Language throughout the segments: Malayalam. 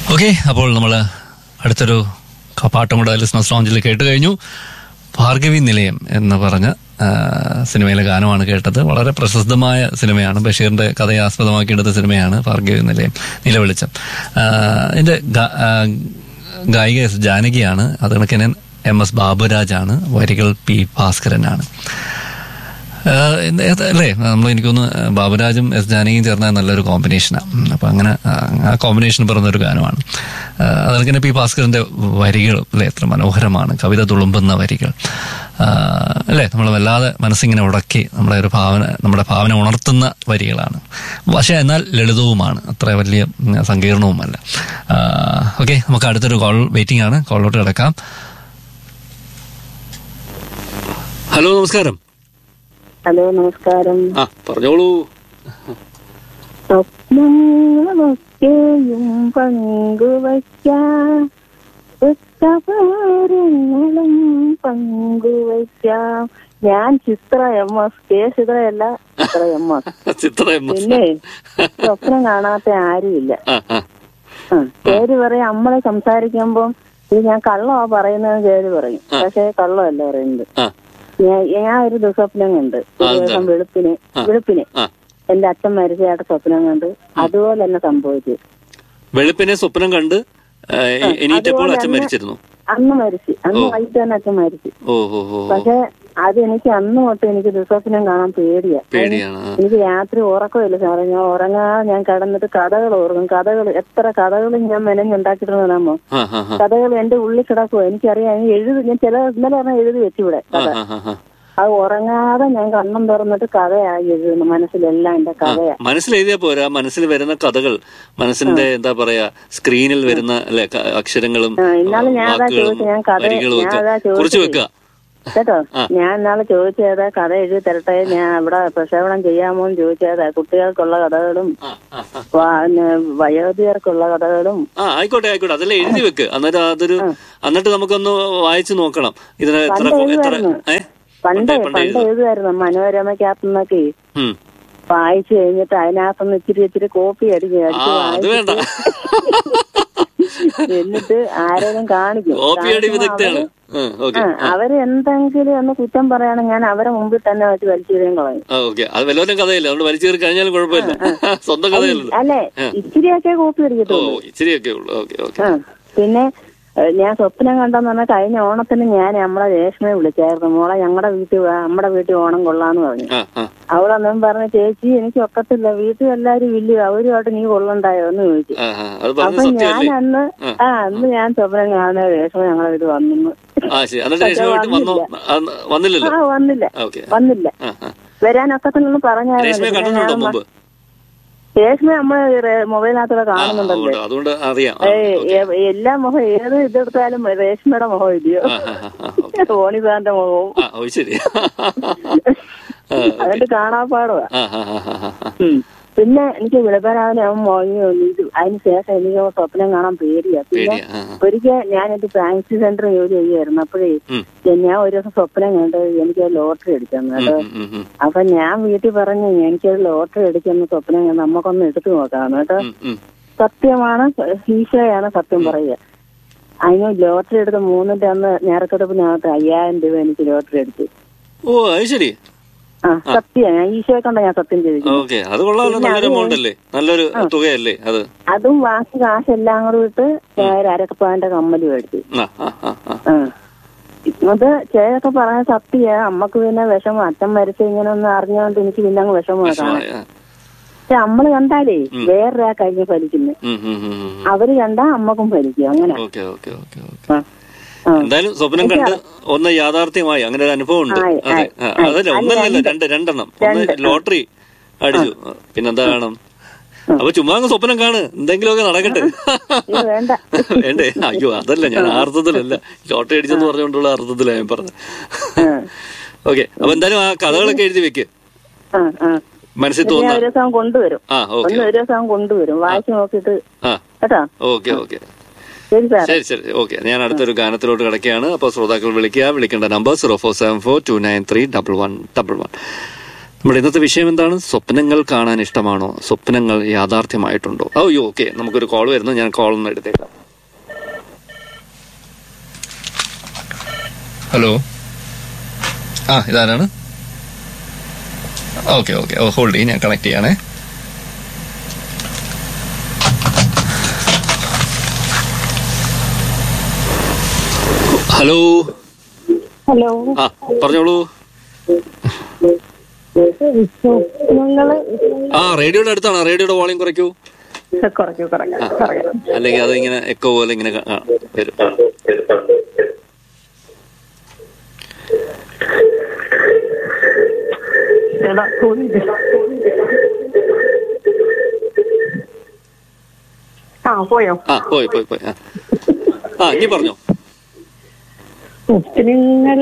ഓക്കെ അപ്പോൾ നമ്മൾ അടുത്തൊരു പാട്ടും കൂടെ ലിസ്ണസ് ലോഞ്ചിൽ കേട്ട് കഴിഞ്ഞു ഭാർഗവി നിലയം എന്ന് പറഞ്ഞ ആ, സിനിമയിലെ ഗാനമാണ് കേട്ടത് വളരെ പ്രശസ്തമായ സിനിമയാണ് ബഷീറിന്റെ കഥയെ ആസ്പദമാക്കിയെടുത്ത സിനിമയാണ് ഭാർഗവി നിലയം നിലവിളിച്ചം ആ, ഇതിന്റെ ഗാ- ആ, ഗായിക എസ് ജാനകിയാണ് അത് കണക്കിന് എം എസ് ബാബുരാജാണ് വരികൾ പി ഭാസ്കരനാണ് ആഹ് എന്ത് ഏത് അല്ലേ നമ്മൾ എനിക്കൊന്ന് ബാബുരാജും എസ് ജാനകിയും ചേർന്ന നല്ലൊരു കോമ്പിനേഷനാണ് അപ്പം അങ്ങനെ ആഹ് ആ കോമ്പിനേഷൻ പറഞ്ഞൊരു ഗാനമാണ് ആഹ് അതുപോലെ പി ഭാസ്കറിന്റെ വരികൾ അല്ലേ എത്ര മനോഹരമാണ് കവിത തുളുമ്പുന്ന വരികൾ ആഹ് അല്ലേ നമ്മൾ വല്ലാതെ മനസ്സിങ്ങനെ ഉടക്കി നമ്മുടെ ഒരു ഭാവന നമ്മുടെ ഭാവന ഉണർത്തുന്ന വരികളാണ് പക്ഷേ എന്നാൽ ലളിതവുമാണ് അത്ര വലിയ ഉം, സങ്കീർണവുമല്ല ഓക്കെ നമുക്ക് അടുത്തൊരു കോൾ വെയിറ്റിംഗ് ആണ് കോളിലോട്ട് കിടക്കാം ഹലോ നമസ്കാരം ഹലോ നമസ്കാരം ആ പറഞ്ഞോളൂ സ്വപ്നങ്ങളൊക്കെയും പങ്കുവയ്ക്കാം ഉച്ചകാര്യങ്ങളും പങ്കുവയ്ക്കാം ഞാൻ ചിത്ര എം എസ് കെ ചിത്രയല്ല Chitra M S Chitra M S. പിന്നെ സ്വപ്നം കാണാത്ത ആരുമില്ല ആ, ആ. ആ, പേര് പറയും നമ്മളെ സംസാരിക്കുമ്പം ഇത് ഞാൻ കള്ളമാ പറയുന്നത് പേര് പറയും പക്ഷെ കള്ളമല്ല പറയുന്നത് ആ, ഞാൻ ഞാൻ ഒരു ദുസ്വപ്നം കണ്ട് ഒരു ദിവസം വെളുപ്പിന് വെളുപ്പിന് ആ. എന്റെ അച്ഛൻ മരിച്ചയായിട്ട് സ്വപ്നം കണ്ട് അതുപോലെ തന്നെ സംഭവിച്ചു വെളുപ്പിനെ സ്വപ്നം കണ്ട് ആ, എ- എണീറ്റപ്പോൾ അതുപോലെ അച്ഛൻ തന്നെ- മരിച്ചിരുന്നു അന്ന് മരിച്ചു അന്ന് വൈകിട്ട് തന്നെ അച്ഛൻ മരിച്ചു ഓ ഓ ഓ ഓ. പക്ഷെ അത് എനിക്ക് അന്ന് തൊട്ട് എനിക്ക് ദുസ്വപ്നം കാണാൻ പേടിയാ പേടിയാണ് ആ. എനിക്ക് രാത്രി ഉറക്കമില്ല സാറേ ഞാൻ ഉറങ്ങാതെ ഞാൻ കടന്നിട്ട് കഥകൾ ഓർക്കും കഥകൾ എത്ര കഥകൾ ഞാൻ മെനഞ്ഞുണ്ടാക്കിയിട്ടുണ്ടെന്നാമോ ആ, ആ, ആ. കഥകൾ എന്റെ ഉള്ളിൽ കിടക്കുമോ എനിക്കറിയാം ഞാൻ എഴുതി ഞാൻ ചില ഇന്നലെ പറഞ്ഞാൽ എഴുതി വെച്ചിവിടെ ആ, കഥ ആ, ആ, ആ. അത് ഉറങ്ങാതെ ഞാൻ കണ്ണും തുറന്നിട്ട് കഥയായി എഴുതുന്നു മനസ്സിലെല്ലാം എന്റെ കഥയാ മനസ്സിൽ എഴുതിയാ പോരാ മനസ്സിൽ വരുന്ന കഥകൾ മനസ്സിന്റെ എന്താ പറയാ സ്ക്രീനിൽ വരുന്ന അല്ലെ ക- അക്ഷരങ്ങളും ആ, ഇന്നാള് ഞാൻ അതാ വാക്കുകളും ചോദിച്ചത്, ഞാൻ കഥ- വരികളും ഞാൻ ഒക്കെ അതാ ചോദിച്ചത്. കുറിച്ച് വെക്കുക കേട്ടോ ഞാൻ ഇന്നാളെ ചോദിച്ചതാ കഥ എഴുതി തരട്ടെ ഞാൻ ഇവിടെ പ്രക്ഷേപണം ചെയ്യാമോ എന്ന് ചോദിച്ചതാ കുട്ടികൾക്കുള്ള കഥകളും ആ, ആ, ആ. വാ- പിന്നെ വയോധികർക്കുള്ള കഥകളും ആ ആയിക്കോട്ടെ ആയിക്കോട്ടെ അതെല്ലാം എഴുതി വെക്ക് അന്നേരം അതൊരു എന്നിട്ട് നമുക്കൊന്ന് വായിച്ചു നോക്കണം ഇതിന് എത്ര പണ്ട് എത്ര എഴുതുമായിരുന്നു. ഏ പണ്ട് പണ്ട് പണ്ട് എഴുതും. എഴുതുമായിരുന്നു മനോരമയ്ക്കകത്തുനിന്നൊക്കെ ഉം. വായിച്ചു കഴിഞ്ഞിട്ട് അതിനകത്തുനിന്ന് ഇച്ചിരി ഇച്ചിരി കോപ്പി അടിക്കും ആ അടിച്ച് അത് വേണ്ട എന്നിട്ട് ആരെങ്കിലും കാണിക്കും കോപ്പിയടി കാണിക്കുമ്പോ വിദഗ്ധയാണ് അവര് ഓക്കെ ആ, അവര് എന്തെങ്കിലും ഒന്ന് കുറ്റം പറയുകയാണെങ്കിൽ ഞാൻ അവരെ മുമ്പിൽ തന്നെ വെച്ച് വലിച്ചെറിയാൻ കളയും ആ ഓക്കെ അത് വല്ലവരും കഥയില്ല അതുകൊണ്ട് വലിച്ചു കയറി കഴിഞ്ഞാലും കുഴപ്പമില്ല സ്വന്തം കഥയല്ലല്ലോ അല്ലെ ഇച്ചിരിയൊക്കെ കോപ്പി ഓ അടിക്കത്തുള്ളൂ ഇച്ചിരിയൊക്കെ ഉള്ളു ഓക്കെ ഓക്കെ ആ പിന്നെ ഏഹ്, ഞാൻ സ്വപ്നം കണ്ടെന്ന് പറഞ്ഞാൽ കഴിഞ്ഞ ഓണത്തിന് ഞാൻ നമ്മളെ രേഷ്മയെ വിളിച്ചായിരുന്നു മോളെ ഞങ്ങളുടെ വീട്ടിൽ വാ, നമ്മുടെ വീട്ടിൽ ഓണം കൊള്ളാന്ന് പറഞ്ഞു ആ ആ അവളന്നും പറഞ്ഞു ചേച്ചി എനിക്ക് ഒക്കത്തില്ല വീട്ടിൽ എല്ലാരും ഇല്ലയോ അവരുമായിട്ട് നീ കൊള്ളണ്ടായോ എന്ന് ചോദിച്ചു ആ ആ അത് പറഞ്ഞ അപ്പൊ ഞാൻ സത്യമല്ലേ അന്ന് ആ അന്ന് ഞാൻ സ്വപ്നം കാണുന്ന രേഷ്മ ഞങ്ങളെ വീട്ടിൽ വന്നു ആ ശരി എന്നിട്ട് രേഷ്മ വീട്ടിൽ വന്നോ ആ, വന്നില്ലല്ലോ ആ വന്നില്ല ഓക്കെ വന്നില്ല ആ ആ വരാനൊക്കത്തില്ലെന്ന് രേഷ്മയെ പറഞ്ഞായിരുന്നു കണ്ടിട്ടുണ്ടോ പിന്നെ മുമ്പ് രേഷ്മ നമ്മള് മൊബൈലിനകത്തൊക്കെ ആ കാണുന്നുണ്ടല്ലോ അതുകൊണ്ട് അതുകൊണ്ട് അറിയാം ആ, ഏയ് ഓക്കേ. എ- എല്ലാ മുഖം ഏത് ഇതെടുത്താലും രേഷ്മയുടെ മുഖം ഇല്ലയോ ആ, ആ, ആ, ആ, ടോണി സാറിന്റെ മുഖവും ആ ഓ ശരി ആ, അതിന്റെ കാണാപ്പാടുവാ ആ, ആ, ആ, ആ, ആ. ഉം. പിന്നെ എനിക്ക് വിളപ്പനാവിനെ അവൻ മോങ്ങി ഇത് അതിന് ശേഷം എനിക്ക് സ്വപ്നം കാണാൻ പേടിയാ പിന്നെ പേടിയാ ആ, ആ. ഒരിക്കൽ ഞാനൊരു ഫാൻസി സെന്റർ ജോലി ചെയ്യുമായിരുന്നു അപ്പോഴേ ഉം. ഞാൻ ഒരു ദിവസം സ്വപ്നം കണ്ട് എനിക്ക് ലോട്ടറി അടിച്ചെന്ന് കേട്ടോ ഉം, ഉം, ഉം, അപ്പൊ ഞാൻ വീട്ടിൽ പറഞ്ഞു എനിക്കൊരു ലോട്ടറി അടിച്ചെന്ന് സ്വപ്നം കണ്ട് നമുക്കൊന്ന് എടുത്തു നോക്കാം കേട്ടോ ഉം, ഉം. സത്യമാണ് ഈശോയാണ് സത്യം പറയുക അതിന് ലോട്ടറി എടുത്ത് മൂന്നിന്റെ അന്ന് നേരക്കെടുപ്പിനകത്ത് അയ്യായിരം രൂപ എനിക്ക് ലോട്ടറി അടിച്ചു ഓ അത് ശരി ആ സത്യം ഞാൻ ഈശോയെ കണ്ട ഞാൻ സത്യം ചെയ്തിരിക്കുന്നു ഓക്കെ അത് കൊള്ളാമല്ലോ നല്ലൊരു എമൗണ്ട് അല്ലേ നല്ലൊരു തുകയല്ലേ അത് അതും ബാക്കി കാശെല്ലാം കൂടെ ഇട്ട് ഞാൻ ഒരു അരക്കപ്പാന്റെ കമ്മല് മേടിച്ചു ആ ആ ആ ആ ആ അത് ചേതൊക്കെ പറയാൻ സത്യ അമ്മക്ക് പിന്നെ വിഷമം അച്ഛൻ മരിച്ച ഇങ്ങനെ ഒന്ന് അറിഞ്ഞോണ്ട് എനിക്ക് പിന്നെ അങ്ങ് വിഷമമാണ് വിഷമമായി, ആ. പക്ഷെ നമ്മള് കണ്ടാലേ വേറൊരാ കഴിഞ്ഞ് ഫലിക്കുന്നു ഉം, ഉം, ഉം, ഉം. അവര് കണ്ടാ അമ്മക്കും ഫലിക്കും അങ്ങനെ ഓക്കെ ഓക്കെ ഓക്കെ ഓക്കെ ആ. ആ. എന്തായാലും സ്വപ്നം കണ്ട് ഒന്ന് യാഥാർത്ഥ്യമായി അങ്ങനെ ഒരു അനുഭവം ഉണ്ട് ആയി, അതെ ആയി, ആ, ആയി. അതല്ല അത് ഒന്നല്ലല്ലോ രണ്ട്. രണ്ട് രണ്ടെണ്ണം ഒന്ന് രണ്ട്, ആ. ലോട്ടറി അടിച്ചു പിന്നെന്താ വേണം അപ്പൊ ചുമ്മാ അങ്ങ് സ്വപ്നം കാണ് എന്തെങ്കിലുമൊക്കെ നടക്കട്ടെ ഇത് വേണ്ട വേണ്ടേ അയ്യോ അതല്ല ഞാൻ ആ അർത്ഥത്തിലല്ല ലോട്ടറി അടിച്ചെന്ന് പറഞ്ഞുകൊണ്ടുള്ള അർത്ഥത്തിലാണ് ഞാൻ പറഞ്ഞത് ആ. ഓക്കെ അപ്പൊ എന്തായാലും ആ കഥകളൊക്കെ എഴുതി വെക്ക് ആ ആ മനസ്സിൽ ഇത് ഞാൻ തോന്നുന്ന ഒരു ദിവസം കൊണ്ടുവരും ആ ഓക്കെ ഒന്ന് ഒരു ദിവസം കൊണ്ടുവരും വായിച്ചു നോക്കിയിട്ട് ആ കേട്ടോ ഓക്കെ ഓക്കെ ശരി സാർ ശരി ശരി ഓക്കെ ഞാൻ അടുത്തൊരു ഗാനത്തിലോട്ട് കിടക്കുകയാണ് അപ്പോൾ ശ്രോതാക്കൾ വിളിക്കുക വിളിക്കേണ്ട number zero four seven four two nine three double one double one നമ്മുടെ ഇന്നത്തെ വിഷയം എന്താണ് സ്വപ്നങ്ങൾ കാണാൻ ഇഷ്ടമാണോ സ്വപ്നങ്ങൾ യാഥാർത്ഥ്യമായിട്ടുണ്ടോ അയ്യോ ഓക്കെ നമുക്കൊരു കോൾ വരുന്നു ഞാൻ കോൾ ഒന്ന് എടുത്തേക്കാം ഹലോ ആ ഇതാരാണ് ഓക്കെ ഓക്കെ ഹോൾഡ് ചെയ്യും ഞാൻ കണക്ട് ചെയ്യണേ ഹലോ ഹലോ ആ പറഞ്ഞോളൂ നിങ്ങള് ആ റേഡിയോയുടെ അടുത്താണ് റേഡിയോയുടെ വോളിയം കുറയ്ക്കൂ കുറയ്ക്കൂ കുറയ്ക്കാം പറയാം അല്ലെങ്കിൽ അത് ഇങ്ങനെ എക്കോ പോലെ ഇങ്ങനെ ക- ആ, വരും എടാ പോയില്ല. ആ പോയോ ആ പോയി പോയി പോയി ആ ആ ഇനി പറഞ്ഞോ സ്വപ്നങ്ങൾ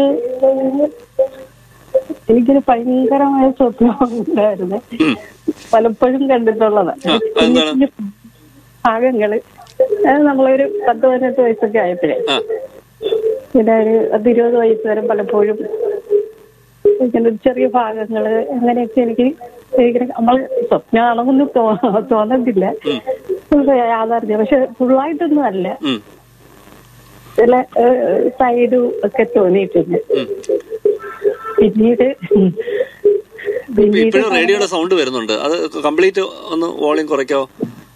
എനിക്കൊരു ഭയങ്കരമായ സ്വപ്നം ഉണ്ടായിരുന്നു ഉം. പലപ്പോഴും കണ്ടിട്ടുള്ളത് ആ, അതെന്താണ്? ഭാഗങ്ങള് അത് നമ്മളൊരു പത്ത് പതിനെട്ട് വയസ്സൊക്കെ ആയപ്പോഴേ ആ പിന്നെ ഒരു പത്ത് ഇരുപത് വയസ്സ് വരെ പലപ്പോഴും ഇങ്ങനെ ഒരു ചെറിയ ഭാഗങ്ങള് അങ്ങനെയൊക്കെ എനിക്ക് ഇങ്ങനെ നമ്മൾ സ്വപ്നമാണെന്നൊന്നും തോ- തോന്നത്തില്ല യാഥാർത്ഥ്യം പക്ഷെ ഫുള്ളായിട്ടൊന്നും അല്ല ഉം, ചില സൈഡും ഒക്കെ തോന്നിയിട്ടുണ്ട് ഉം. പിന്നീട് പിന്നീട് ഇപ്പോഴും റേഡിയോയുടെ സൗണ്ട് വരുന്നുണ്ട് അത് കംപ്ലീറ്റ് ഒന്ന് വോളിയം കുറയ്ക്കാവോ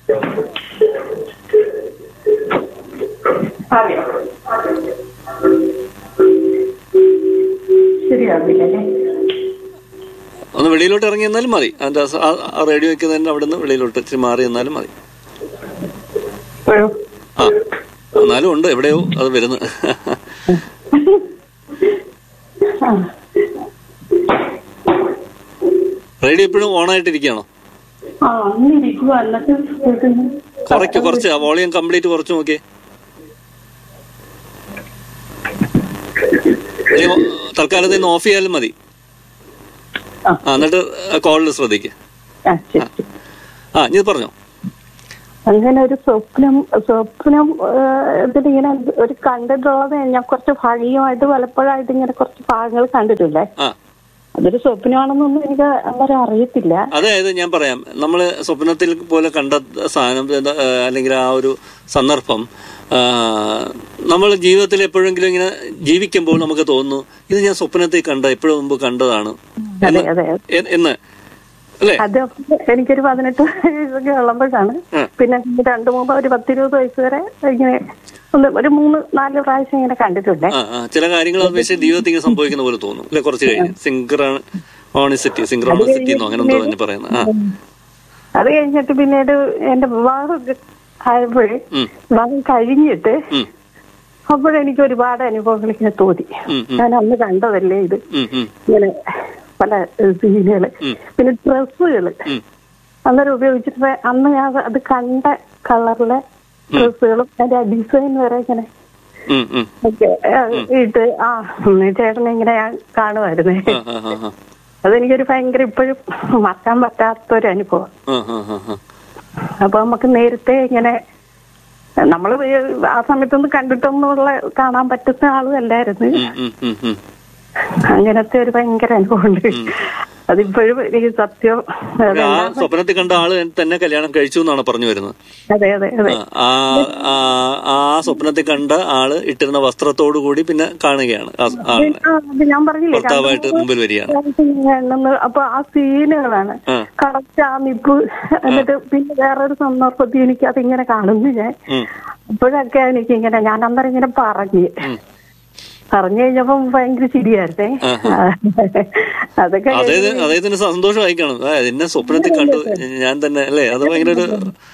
ശരിയാവില്ലല്ലേ ഒന്ന് വെളിയിലോട്ട് ഇറങ്ങി എന്നാലും മതി അതിന്റെ ആ- ആ- ആ റേഡിയോ വെക്കുന്നതിന്റെ അവിടെ നിന്ന് വെളിയിലോട്ട് ഇച്ചിരി മാറി എന്നാലും മതി ഇപ്പോഴോ ആ എന്നാലും ഉണ്ട് എവിടെയോ അത് വരുന്നത് ആ റേഡിയോ ഇപ്പോഴും ഓൺ ആയിട്ടിരിക്കുകയാണോ ആ അന്ന് ഇരിക്കുക എന്നിട്ട് കേൾക്കുന്നു. കുറയ്ക്ക് കുറച്ച് ആ വോളിയം കംപ്ലീറ്റ് കുറച്ച് നോക്കിയേ അല്ലെങ്കിൽ തൽക്കാലത്തിൽ നിന്ന് ഓഫ് ചെയ്യാലും മതി ആ. ആ എന്നിട്ട് കോളിൽ ശ്രദ്ധിക്കുക ആ ശരി ശരി. ആ ഇനി പറഞ്ഞോ അങ്ങനെ ഒരു സ്വപ്നം സ്വപ്നം ഇതിലിങ്ങനെ ഒരു കണ്ടിട്ടുള്ളത് ഞാൻ കുറച്ച് ഭാഗികമായിട്ട് പലപ്പോഴായിട്ട് ഇങ്ങനെ കുറച്ച് ഭാഗങ്ങൾ കണ്ടിട്ടുണ്ടേ ആ അതൊരു സ്വപ്നമാണെന്നൊന്നും എനിക്ക് അന്നേരം അറിയത്തില്ല അതായത് ഞാൻ പറയാം നമ്മൾ സ്വപ്നത്തിൽ പോലെ കണ്ട സാധനം എന്താ, ആ, അല്ലെങ്കിൽ ആ ഒരു സന്ദർഭം നമ്മൾ ജീവിതത്തിൽ എപ്പോഴെങ്കിലും ഇങ്ങനെ ജീവിക്കുമ്പോൾ നമുക്ക് തോന്നുന്നു ഇത് ഞാൻ സ്വപ്നത്തിൽ കണ്ട എപ്പോഴും മുമ്പ് കണ്ടതാണ് അതെ അതെ എ- എന്ന് അല്ലേ അത് എനിക്കൊരു പതിനെട്ട് വയസ്സൊക്കെ ഉള്ളപ്പോഴാണ് ഉം. പിന്നെ രണ്ടു മൂന്ന് ഒരു പത്തിരുപത് വയസ്സ് വരെ ഇങ്ങനെ ഒന്ന് ഒരു മൂന്ന് നാല് പ്രാവശ്യം ഇങ്ങനെ കണ്ടിട്ടുണ്ടേ ആ ആ ചില കാര്യങ്ങൾ പക്ഷേ ജീവിതത്തിൽ ഇങ്ങനെ സംഭവിക്കുന്ന പോലെ തോന്നും അല്ലെ കുറച്ച് കഴിഞ്ഞ് സിങ്ക്രണ ഓണിസിറ്റി സിങ്ക്രോണിസിറ്റി എന്നോ അങ്ങനെ എന്തോ തന്നെ പറയുന്നത് ആ അത് കഴിഞ്ഞിട്ട് പിന്നീട് എന്റെ വിവാഹമൊക്കെ ആയപ്പോഴേ ഉം. വിവാഹം കഴിഞ്ഞിട്ട് ഉം, അപ്പോഴെനിക്ക് ഒരുപാട് അനുഭവങ്ങൾ ഇങ്ങനെ തോന്നി ഉം, ഉം. ഞാൻ അന്ന് കണ്ടതല്ലേ ഇത് ഉം, ഉം, ഇങ്ങനെ പല സീനുകള് ഉം. പിന്നെ ഡ്രസ്സുകള് ഉം. അന്നേരം ഉപയോഗിച്ചിട്ട് അന്ന് ഞാൻ അത് കണ്ട കളറിലെ ഡ്രസ്സുകളും അതിന്റെ ഡിസൈൻ വരെ ഇങ്ങനെ ഉം, ഉം. ഒക്കെ ആ, ഇട്ട് ആ ഉം, ചേട്ടനെ ഇങ്ങനെ ഞാൻ കാണുമായിരുന്നേ ആ, ആ, ആ, ആ. അതെനിക്കൊരു ഭയങ്കര ഇപ്പോഴും മറക്കാൻ പറ്റാത്തൊരു അനുഭവം ആ, ആ, ആ, ആ. അപ്പൊ നമുക്ക് നേരത്തെ ഇങ്ങനെ നമ്മൾ ആ സമയത്തൊന്നും കണ്ടിട്ടൊന്നുമുള്ള കാണാൻ പറ്റുന്ന ആളും അല്ലായിരുന്നു ഉം, ഉം, ഉം, ഉം. അങ്ങനത്തെ ഒരു ഭയങ്കര അനുഭവമുണ്ട് അതിപ്പോഴും എനിക്ക് സത്യം ആ സ്വപ്നത്തിൽ കണ്ട ആള് തന്നെ കല്യാണം കഴിച്ചു എന്നാണ് പറഞ്ഞു വരുന്നത് അതെ അതെ അതെ ആ ആ ആ സ്വപ്നത്തിൽ കണ്ട ആള് ഇട്ടിരുന്ന വസ്ത്രത്തോടു കൂടി പിന്നെ കാണുകയാണ് ആ ആളിനെ ആ, അത് ഞാൻ പറഞ്ഞില്ലേ ഭർത്താവായിട്ട് മുമ്പിൽ വരികയാണ് കാണുന്നത് അപ്പൊ ആ സീനുകളാണ് ആ. കറക്റ്റ് ആ നിപ്പ് എന്നിട്ട് പിന്നെ വേറൊരു സന്ദർഭത്തിൽ എനിക്ക് അതിങ്ങനെ കാണുന്നു ഞാൻ ഉം. അപ്പോഴൊക്കെ എനിക്ക് ഇങ്ങനെ ഞാൻ അന്നേരം ഇങ്ങനെ പറഞ്ഞു ഉം. പറഞ്ഞു കഴിഞ്ഞപ്പോ ഭയങ്കര ചിരിയായിരുന്നേ അതൊക്കെ അതായത് അദ്ദേഹത്തിന് സന്തോഷമായി കാണും ആ, എന്നെ സ്വപ്നത്തിൽ കണ്ടു ഞാൻ തന്നെ അല്ലേ അത് ഭയങ്കര ഒരു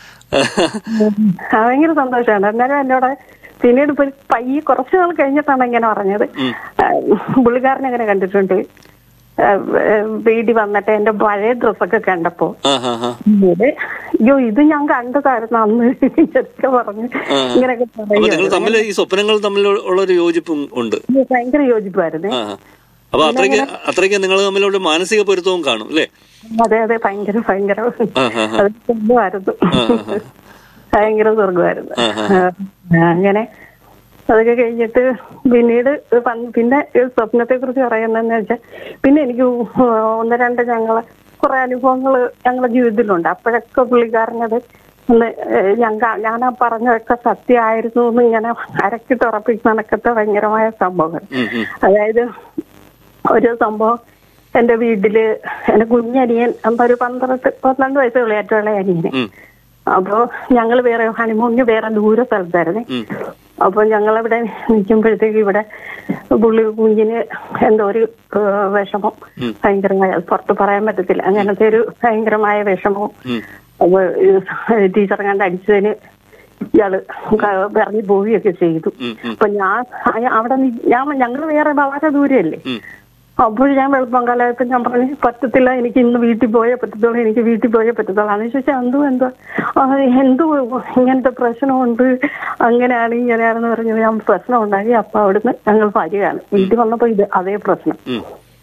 ആ, ഭയങ്കര സന്തോഷമാണ് എന്നാലും എന്നോട് പിന്നീട് ഇപ്പൊ പയ്യെ കുറച്ചു നാൾ കഴിഞ്ഞിട്ടാണ് ഇങ്ങനെ പറഞ്ഞത് ആ, പുള്ളിക്കാരനെ അങ്ങനെ കണ്ടിട്ടുണ്ട് ആ, വീട്ടിൽ വന്നിട്ട് എന്റെ പഴയ ഡ്രസ്സൊക്കെ കണ്ടപ്പോ ആ ആ ആ ഇത് അയ്യോ ഇത് ഞാൻ കണ്ടതായിരുന്നു അന്ന് ഇതൊക്കെ പറഞ്ഞു ഇങ്ങനെയൊക്കെ അപ്പൊ പറയും നിങ്ങൾ തമ്മിൽ ഈ സ്വപ്നങ്ങൾ തമ്മിൽ ഉള്ള ഒരു യോജിപ്പും ഉണ്ട് ഭയങ്കര യോജിപ്പായിരുന്നേ ആ ആ. അപ്പൊ അത്രയ്ക്ക് അത്രയ്ക്ക് നിങ്ങൾ തമ്മിലുള്ള മാനസിക പൊരുത്തവും കാണും അല്ലേ അതെ അതെ ഭയങ്കര ഭയങ്കര ആ, ആ, ആ. അത് സ്വർഗമായിരുന്നു ആ, ആ, ആ. ഭയങ്കര സ്വർഗമായിരുന്നു ആ, ആ. ആ, അങ്ങനെ അതൊക്കെ കഴിഞ്ഞിട്ട് പിന്നീട് പൻ- പിന്നെ സ്വപ്നത്തെ കുറിച്ച് പറയുന്നതെന്ന് വെച്ചാൽ പിന്നെ എനിക്ക് ഒന്ന് രണ്ട് ഞങ്ങളെ കുറെ അനുഭവങ്ങൾ ഞങ്ങളുടെ ജീവിതത്തിലുണ്ട് അപ്പോഴൊക്കെ പുള്ളിക്കാരനത് ഒന്ന് ഏഹ് ഞങ്ങ ഞാൻ ആ പറഞ്ഞതൊക്കെ സത്യമായിരുന്നു എന്ന് ഇങ്ങനെ അരക്കിട്ട് ഉറപ്പിക്കണക്കത്തെ ഭയങ്കരമായ സംഭവങ്ങൾ ഉം, ഉം. അതായത് ഒരു സംഭവം എന്റെ വീട്ടില് എന്റെ കുഞ്ഞനിയൻ അപ്പൊ ഒരു പന്ത്രണ്ട് പന്ത്രണ്ട് വയസ്സുള്ള ഏറ്റവും ഇളയ അനിയന് ഉം, അപ്പോ ഞങ്ങൾ വേറെ ഹണിമൂണിന് വേറെ ദൂര സ്ഥലത്തായിരുന്നു ഉം. അപ്പൊ ഞങ്ങളവിടെ നിൽക്കുമ്പോഴത്തേക്ക് ഇവിടെ പുള്ളി കുഞ്ഞിന് എന്തോ ഒരു ഏഹ്, വിഷമം ഭയങ്കരമായ അത് പുറത്ത് പറയാൻ പറ്റത്തില്ല അങ്ങനത്തെ ഒരു ഭയങ്കരമായ വിഷമവും ഉം. അപ്പൊ ടീച്ചർ കണ്ട് അടിച്ചതിന് ഇയാള് ക- ഇറങ്ങി പോവുകയൊക്കെ ചെയ്തു ഉം, ഉം. അപ്പൊ ഞാൻ അയ- അവിടെ നി- ഞാൻ ഞങ്ങൾ വേറെ വളരെ ദൂരെയല്ലേ ഉം. അപ്പോൾ ഞാൻ വെളുപ്പം കാലമായപ്പോ ഞാൻ പറഞ്ഞു പറ്റത്തില്ല എനിക്ക് ഇന്ന് വീട്ടിൽ പോയേ പറ്റത്തുള്ളൂ എനിക്ക് വീട്ടിൽ പോയേ പറ്റത്തുള്ളൂ അതെന്ന് ചോദിച്ചാൽ എന്തോ എന്തോ ആ, എന്തോ ഇങ്ങനത്തെ പ്രശ്നമുണ്ട് അങ്ങനെയാണ് ഇങ്ങനെയാണെന്ന് പറഞ്ഞു ഞാൻ പ്രശ്നം ഉണ്ടാക്കി അപ്പൊ അവിടുന്ന് ഞങ്ങൾ വരികയാണ് വീട്ടിൽ വന്നപ്പോ ഇത് അതേ പ്രശ്നം ഉം.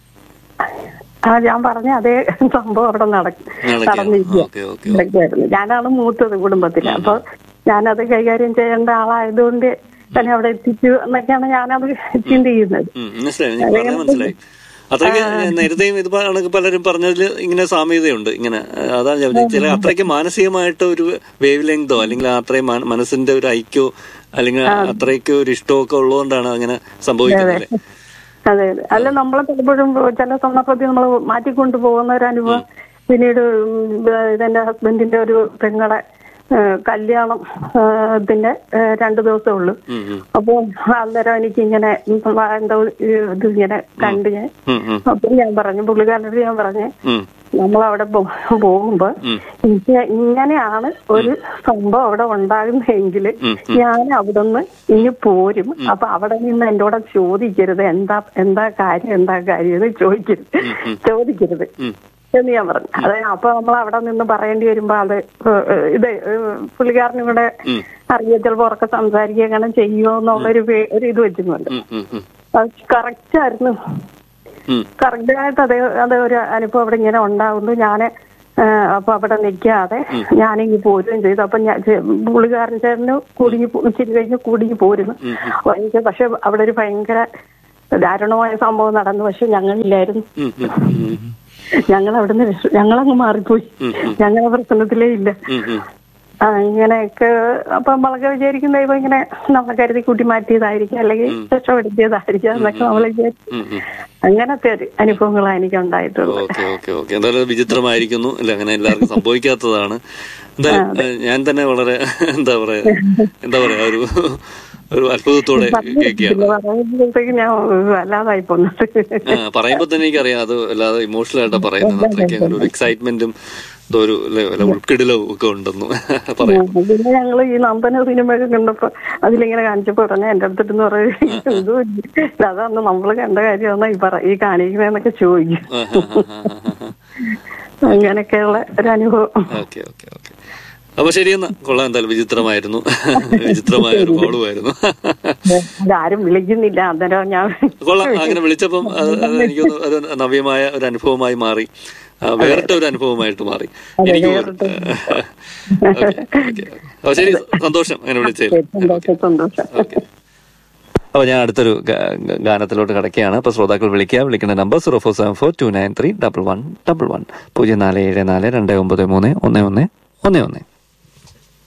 ആ ഞാൻ പറഞ്ഞ അതേ സംഭവം അവിടെ നടക്കും നടക്കുകയാണ്. നടന്നിരിക്കുക ഓക്കെ, ഓക്കെ. നടക്കുകയായിരുന്നു ഞാനാണ് മൂത്തത് കുടുംബത്തിൽ അപ്പൊ ഞാനത് കൈകാര്യം ചെയ്യേണ്ട ആളായതുകൊണ്ട് തന്നെ അവിടെ എത്തിച്ചു എന്നൊക്കെയാണ് ഞാനത് ചിന്തിക്കുന്നത് ഉം, മനസ്സിലായി ഞാൻ പറഞ്ഞത് മനസ്സിലായി അത്രയ്ക്ക് നേരത്തെയും ഇത് കണക്ക് പലരും പറഞ്ഞതിൽ ഇങ്ങനെ സാമ്യതയുണ്ട് ഇങ്ങനെ ആ, അതാണ് ഞാൻ പറഞ്ഞത്. ചില അത്രയ്ക്ക് മാനസികമായിട്ട് ഒരു വേവ് ലെങ്തോ അല്ലെങ്കിൽ അത്രയും മന- മനസ്സിന്റെ ഒരു ഐക്യോ അല്ലെങ്കിൽ അത്രയ്ക്ക് ഒരു ഇഷ്ടമോ ഒക്കെ ഉള്ളതുകൊണ്ടാണ് അങ്ങനെ സംഭവിക്കുന്നത് അല്ലേ? അതെ അതെ അല്ല നമ്മളെ പലപ്പോഴും ചില സന്ദർഭത്തിൽ നമ്മൾ മാറ്റിക്കൊണ്ടു പോകുന്ന ഒരു അനുഭവം പിന്നീട് ഉം, ഇതെന്റെ ഹസ്ബൻഡിന്റെ ഒരു പെങ്ങളെ ഏഹ്, കല്യാണം ഏഹ്, ത്തിന്റെ ഏഹ്, രണ്ടു ദിവസമേ ഉള്ളൂ ഉം, ഉം. അപ്പൊ അന്നേരം എനിക്ക് ഇങ്ങനെ എന്തോ ഇത് ഇങ്ങനെ കണ്ട് ഞാൻ ഉം, ഉം, അപ്പൊ ഞാൻ പറഞ്ഞു പുള്ളിക്കാരനോട് ഞാൻ പറഞ്ഞു ഉം, നമ്മളവിടെ പോ- പോകുമ്പോ ഉം. എനിക്ക് ഇങ്ങനെയാണ് ഒരു സംഭവം അവിടെ ഉണ്ടാകുന്നതെങ്കിൽ ഉം, ഞാൻ അവിടെ നിന്ന് ഇനി പോരും അപ്പൊ അവിടെ നിന്ന് എന്റെ കൂടെ ചോദിക്കരുത് എന്താ എന്താ കാര്യം എന്താ കാര്യം എന്ന് ചോദിക്കരുത് ചോദിക്കരുത് ഉം. എന്ന് ഞാൻ പറഞ്ഞു അതെ അപ്പൊ നമ്മൾ അവിടെ നിന്ന് പറയേണ്ടി വരുമ്പോ അത് ഏഹ്, ഏഹ്, ഇത് ഏഹ്, പുള്ളിക്കാരനും കൂടെ ഉം. അറിയ ചിലപ്പോ ഉറക്കെ സംസാരിക്കുക അങ്ങനെ ചെയ്യുമോ എന്നുള്ളൊരു പേ- ഒരു ഇത് വെച്ചിട്ടുണ്ട് ഉം, ഉം, ഉം. അത് കറക്റ്റ് ആയിരുന്നു ഉം. കറക്റ്റായിട്ട് അതേ അത് ഒരു അനുഭവം അവിടെ ഇങ്ങനെ ഉണ്ടാകുന്നു ഞാന് ആ, അപ്പൊ അവിടെ നിൽക്കാതെ ഞാനിങ്ങി പോരുകയും ചെയ്തു അപ്പൊ ഞാൻ ചെ- പുള്ളിക്കാരൻ ചേട്ടന് കുടുങ്ങി പോ- ഇച്ചിരി കഴിഞ്ഞ് കുടുങ്ങി പോരുന്നു അപ്പൊ എനിക്ക് പക്ഷെ അവിടെ ഒരു ഭയങ്കര ദാരുണമായ സംഭവം നടന്നു പക്ഷെ ഞങ്ങളില്ലായിരുന്നു ഉം, ഉം, ഉം, ഉം. ഞങ്ങൾ അവിടുന്ന് രക്ഷ- ഞങ്ങളങ്ങ് മാറിപ്പോയി ഞങ്ങളെ പ്രശ്നത്തിലേ ഇല്ല ഉം, ഉം. ആ ഇങ്ങനെയൊക്കെ അപ്പൊ നമ്മളൊക്കെ വിചാരിക്കുന്ന ദൈവം ഇങ്ങനെ നമ്മളെ കരുതി കൂട്ടി മാറ്റിയതായിരിക്കും അല്ലെങ്കിൽ രക്ഷപ്പെടുത്തിയതായിരിക്കും എന്നൊക്കെ നമ്മൾ വിചാരിക്കും ഉം, ഉം. അങ്ങനത്തെ ഒരു അനുഭവങ്ങളാണ് എനിക്ക് ഉണ്ടായിട്ടുള്ളത് ഓക്കെ ഓക്കെ ഓക്കെ എന്തായാലും വിചിത്രമായിരിക്കുന്നു അല്ല അങ്ങനെ എല്ലാവർക്കും സംഭവിക്കാത്തതാണ് എന്തായാലും ഏഹ്, ഞാൻ തന്നെ വളരെ എന്താ പറയാ എന്താ പറയാ ഒരു ഒരു അത്ഭുതത്തോടെ കേൾക്കുകയാണ് പറയുമ്പോഴത്തേക്ക് ഞാൻ വല്ലാതായി പോന്നത് ആ, പറയുമ്പോ തന്നെ എനിക്കറിയാം അത് അല്ലാതെ ഇമോഷണൽ ആയിട്ടാ പറയുന്നത് അത്രയ്ക്ക് അങ്ങനെ ഒരു എക്സൈറ്റ്മെന്റും എന്തോ ഒരു ലെ- ലെ- ഉൾക്കിടിലവും ഒക്കെ ഉണ്ടെന്ന് പറയാം പിന്നെ ഞങ്ങള് ഈ നന്ദന സിനിമയൊക്കെ കണ്ടപ്പോ അതിലിങ്ങനെ കാണിച്ചപ്പോ ഉടനെ എന്റെ അടുത്തിട്ടെന്ന് പറയും എന്തോ അതൊന്ന് നമ്മള് കണ്ട കാര്യമാണെന്നാ ഈ പറ ഈ കാണിക്കണെന്നൊക്കെ ചോദിക്കും അങ്ങനെയൊക്കെയുള്ള ഒരു അനുഭവം ഓക്കെ ഓക്കെ ഓക്കെ അപ്പൊ ശരിയെന്നാ കൊള്ളാം എന്തായാലും വിചിത്രമായിരുന്നു വിചിത്രമായ ഒരു കോളുമായിരുന്നു അതാരും വിളിക്കുന്നില്ല അന്നേരം ഞാൻ കൊള്ളാം അങ്ങനെ വിളിച്ചപ്പം അത് അത് എനിക്കൊന്ന് ഒരു നവ്യമായ ഒരു അനുഭവമായി മാറി ആ, വേറിട്ട ഒരു അനുഭവമായിട്ട് മാറി എനിക്ക് പോലും. Okay, okay. അപ്പൊ ശരി സന്തോഷം അങ്ങനെ വിളിച്ചതിൽ സന്തോഷം സന്തോഷം ഓക്കെ അപ്പൊ ഞാൻ അടുത്തൊരു ഗ- ഗ- ഗാനത്തിലോട്ട് കിടക്കുകയാണ് അപ്പൊ ശ്രോതാക്കൾ വിളിക്കുക വിളിക്കുന്ന number zero four seven four two nine three double one double one പൂജ്യം നാല് ഏഴ് നാല് രണ്ട് ഒമ്പത് മൂന്ന് ഒന്ന് ഒന്ന് ഒന്ന് ഒന്ന്